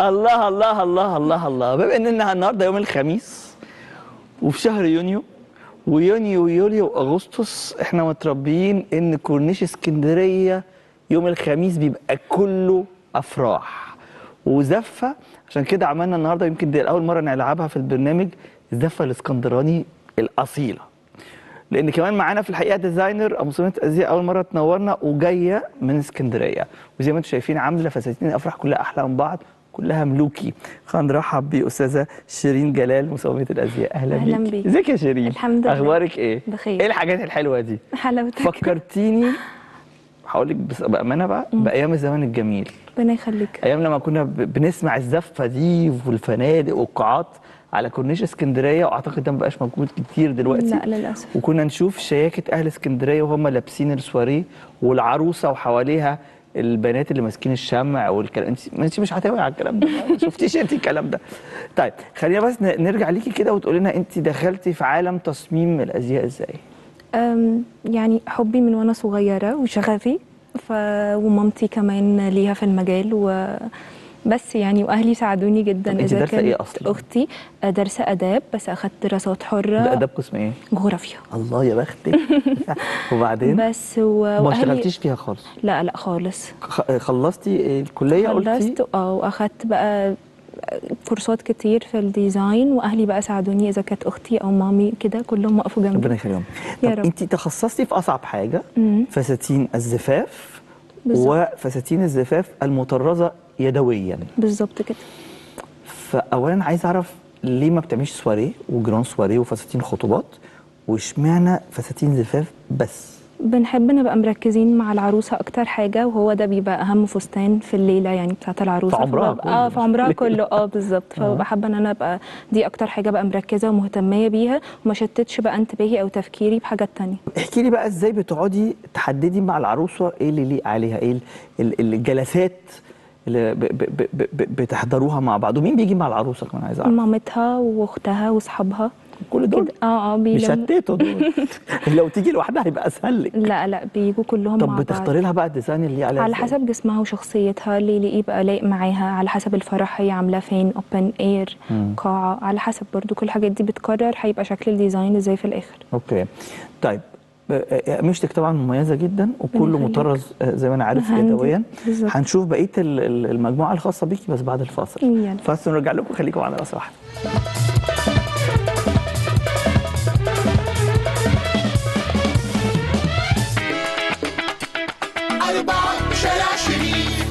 الله الله الله الله الله بما اننا النهارده يوم الخميس وفي شهر يونيو ويونيو ويوليو واغسطس احنا متربيين ان كورنيش اسكندريه يوم الخميس بيبقى كله افراح وزفه عشان كده عملنا النهارده يمكن دي اول مره نلعبها في البرنامج الزفه الاسكندراني الاصيله لان كمان معانا في الحقيقه ديزاينر او مصممه ازياء اول مره تنورنا وجايه من اسكندريه وزي ما انتم شايفين عامله فساتين الافراح كلها احلى من بعض كلها ملوكي خلينا نرحب باستاذه شيرين جلال مصممه الازياء اهلا, أهلاً بيكي. بيك. ازيك يا شيرين الحمد لله. اخبارك ايه بخير. ايه الحاجات الحلوه دي حلاوتك فكرتيني هقول لك بس بامانه بقى بايام الزمن الجميل ربنا يخليك ايام لما كنا ب- بنسمع الزفه دي والفنادق والقاعات على كورنيش اسكندريه واعتقد ده مبقاش موجود كتير دلوقتي لا للاسف وكنا نشوف شياكه اهل اسكندريه وهم لابسين السواريه والعروسه وحواليها البنات اللي ماسكين الشمع والكلام انت ما انت مش هتوعي على الكلام ده ما شفتيش انت الكلام ده طيب خلينا بس ن- نرجع ليكي كده وتقولي لنا انت دخلتي في عالم تصميم الازياء ازاي أم، يعني حبي من وانا صغيره وشغفي ف... ومامتي كمان ليها في المجال و بس يعني واهلي ساعدوني جدا طب انت اذا دارسة ايه كانت أصلاً؟ اختي دارسه اداب بس اخدت دراسات ده حره اداب قسم ايه جغرافيا الله يا بختك وبعدين بس و... ما واهلي اشتغلتيش فيها خالص لا لا خالص خ- خلصتي الكليه قلتي خلصت اه واخدت بقى كورسات كتير في الديزاين واهلي بقى ساعدوني اذا كانت اختي او مامي كده كلهم وقفوا جنبي ربنا يخليهم يا طب رب. انت تخصصتي في اصعب حاجه مم. فساتين الزفاف بالظبط. وفساتين الزفاف المطرزه يدويا بالظبط كده فاولا عايز اعرف ليه ما بتعمليش سواريه وجران سواريه وفساتين خطوبات واشمعنى فساتين زفاف بس بنحب نبقى مركزين مع العروسة أكتر حاجة وهو ده بيبقى أهم فستان في الليلة يعني بتاعت العروسة في عمرها فببقى- كله اه مش في عمرها في كله اه بالظبط فببقى حابة إن أنا أبقى دي أكتر حاجة بقى مركزة ومهتمية بيها وما شتتش بقى انتباهي أو تفكيري بحاجات تانية احكي لي بقى ازاي بتقعدي تحددي مع العروسه ايه اللي يليق عليها ايه ال- ال- الجلسات اللي ب- ب- ب- ب- بتحضروها مع بعض ومين بيجي مع العروسه كمان عايز اعرف مامتها وأختها وأصحابها كل دول كده اه اه بيلم- بيشتتوا دول لو تيجي لوحدها هيبقى اسهل لك لا لا بيجوا كلهم مع طب بعض بتختاري لها بقى الديزاين اللي عليها على إزاي؟ حسب جسمها وشخصيتها اللي يلاقيه يبقى لايق معاها على حسب الفرح هي عاملاه فين اوبن اير مم. قاعة على حسب برضو كل الحاجات دي بتقرر هيبقى شكل الديزاين ازاي في الآخر اوكي طيب آه، قميشتك طبعا مميزه جدا وكله يخليك. مطرز آه، زي ما انا عارف هاندي. يدويا بالظبط. هنشوف بقيه ال- ال- المجموعه الخاصه بيكي بس بعد الفاصل يلا. فاصل نرجع لكم خليكم على راس واحده أربعة شارع شريف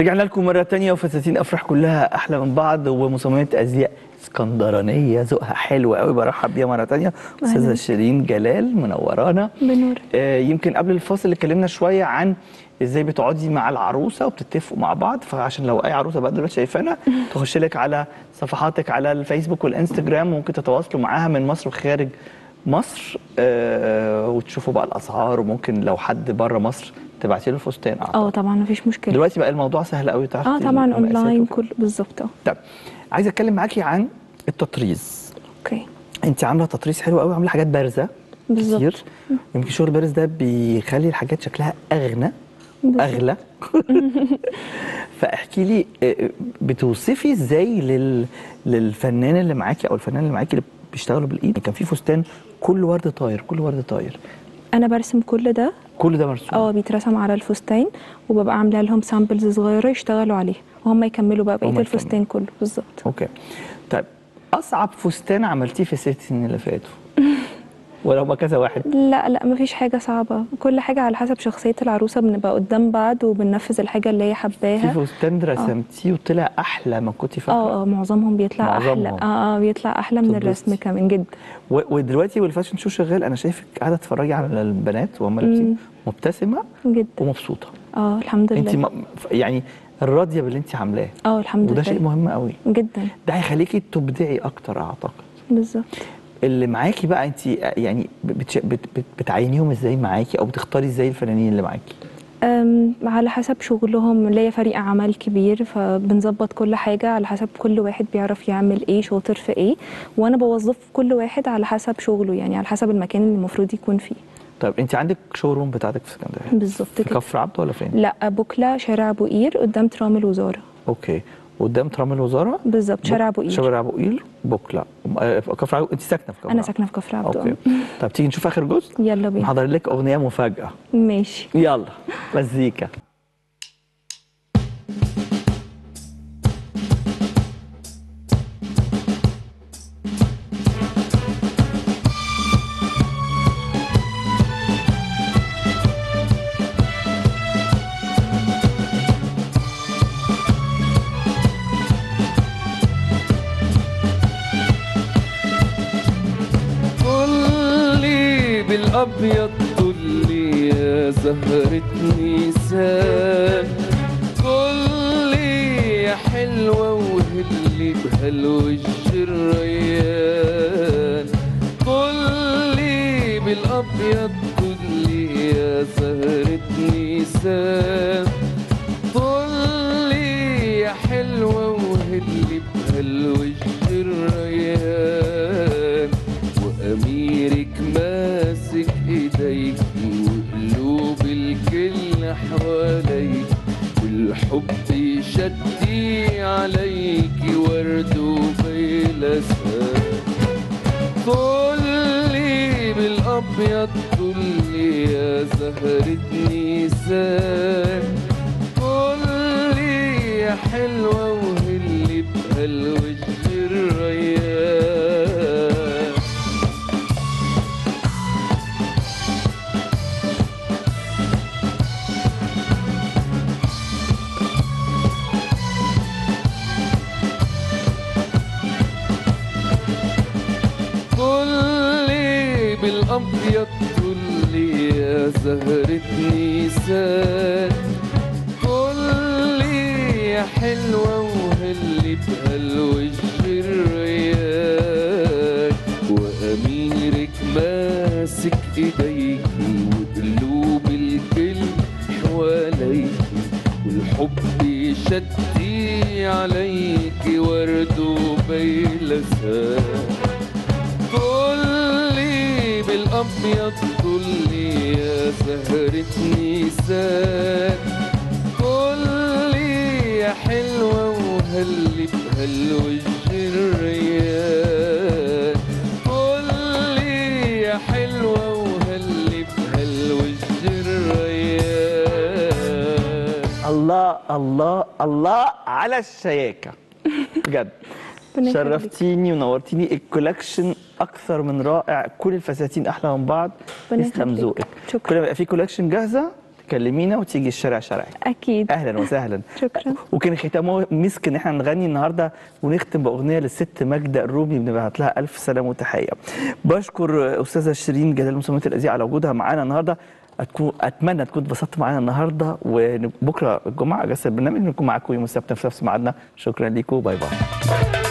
رجعنا لكم مرة تانية وفساتين أفراح كلها أحلى من بعض ومصممات أزياء اسكندرانية ذوقها حلو قوي برحب بيها مرة تانية أستاذة شيرين جلال منورانا بنور آه، يمكن قبل الفاصل اتكلمنا شوية عن ازاي بتقعدي مع العروسه وبتتفقوا مع بعض فعشان لو اي عروسه بقى دلوقتي شايفانا تخش لك على صفحاتك على الفيسبوك والانستجرام وممكن تتواصلوا معاها من مصر وخارج مصر آه وتشوفوا بقى الاسعار وممكن لو حد بره مصر تبعتي له الفستان أعتقد. اه طبعا مفيش مشكله دلوقتي بقى الموضوع سهل قوي تعرفي اه طبعا المقاسات اونلاين وكده. كل بالظبط اه طب عايز اتكلم معاكي عن التطريز اوكي انت عامله تطريز حلو قوي عامله حاجات بارزه بالظبط. كتير يمكن شغل بارز ده بيخلي الحاجات شكلها اغنى اغلى فاحكي لي آه، بتوصفي ازاي لل... للفنان اللي معاكي او الفنان اللي معاكي اللي بيشتغلوا بالايد كان في فستان كل ورد طاير كل ورد طاير انا برسم كل ده كل ده مرسوم اه بيترسم على الفستان وببقى عامله لهم سامبلز صغيره يشتغلوا عليه وهم يكملوا بقى هم بقيه الفستان كله بالظبط اوكي طيب اصعب فستان عملتيه في الست سنين اللي فاتوا ولو ما كذا واحد لا لا مفيش حاجه صعبه كل حاجه على حسب شخصيه العروسه بنبقى قدام بعض وبننفذ الحاجه اللي هي في حباها فستان رسمتيه وطلع احلى ما كنت فاكره اه اه معظمهم بيطلع احلى معظمهم. اه اه بيطلع احلى من تتبسطي. الرسم كمان جدا و- ودلوقتي والفاشن شو شغال انا شايفك قاعده تتفرجي على البنات وهم لابسين مبتسمه جدا ومبسوطه اه الحمد انت لله م... يعني راضيه باللي انت عاملاه اه الحمد وده لله شيء مهم قوي جدا ده هيخليكي تبدعي اكتر اعتقد بالظبط اللي معاكي بقى انت يعني بتش... بت... بت... بتعينيهم ازاي معاكي او بتختاري ازاي الفنانين اللي معاكي أم، على حسب شغلهم ليا فريق عمل كبير فبنظبط كل حاجة على حسب كل واحد بيعرف يعمل ايه شاطر في ايه وانا بوظف كل واحد على حسب شغله يعني على حسب المكان اللي المفروض يكون فيه طيب انت عندك شو روم بتاعتك في اسكندريه بالظبط في كده كفر عبده ولا فين لا بوكلا شارع ابو قير قدام ترام الوزارة اوكي قدام ترام الوزاره بالظبط شارع ابو قير شارع ابو قير بوكلا آه، كفر عبده انت ساكنه في كفر انا عبده. ساكنة في كفر عبده اوكي طب تيجي نشوف اخر جزء يلا بينا محضر لك اغنيه مفاجاه ماشي يلا مزيكا طلي بالابيض طلي يا زهرة نيسان طلي يا حلوة وهلي بهالوش الريان طلي بالابيض طلي يا زهرة نيسان طلي يا حلوة وهلي بهالوش الريان وأميرك ماسك إيديك وقلوب الكل حواليك والحب شدي عليك ورد وبيلسان طلي بالابيض طلي يا زهرة نيسان طلي يا حلوة وهلي بهالوجه الريان طلي بالابيض طلي يا زهرة نيسان طلي يا حلوة وهلي بهالوجه الريان وأميرك ماسك إيديك وقلوب الكل حواليك والحب شدي عليك ورد وبيلسان طلي بالابيض طلي يا زهرة نيسان طلي يا حلوة وهلي بهالوجه الريان طلي يا حلوة وهلي بهالوجه الريان الله الله الله على الشياكه بجد ربنا يخليك. شرفتيني ونورتيني الكولكشن اكثر من رائع كل الفساتين احلى من بعض ربنا يسلم يخليك. ذوقك شكرا. كل ما يبقى في كولكشن جاهزه كلمينا وتيجي الشارع شرعي اكيد اهلا وسهلا شكرا وكان ختامه مسك ان احنا نغني النهارده ونختم باغنيه للست ماجده الرومي بنبعت لها الف سلامه وتحيه. بشكر استاذه شيرين جلال مسلمات الاذياء على وجودها معانا النهارده أتكون اتمنى تكون اتبسطت معانا النهارده وبكره الجمعه اجازه البرنامج نكون معاكم يوم السبت في نفس ميعادنا شكرا لكم باي باي.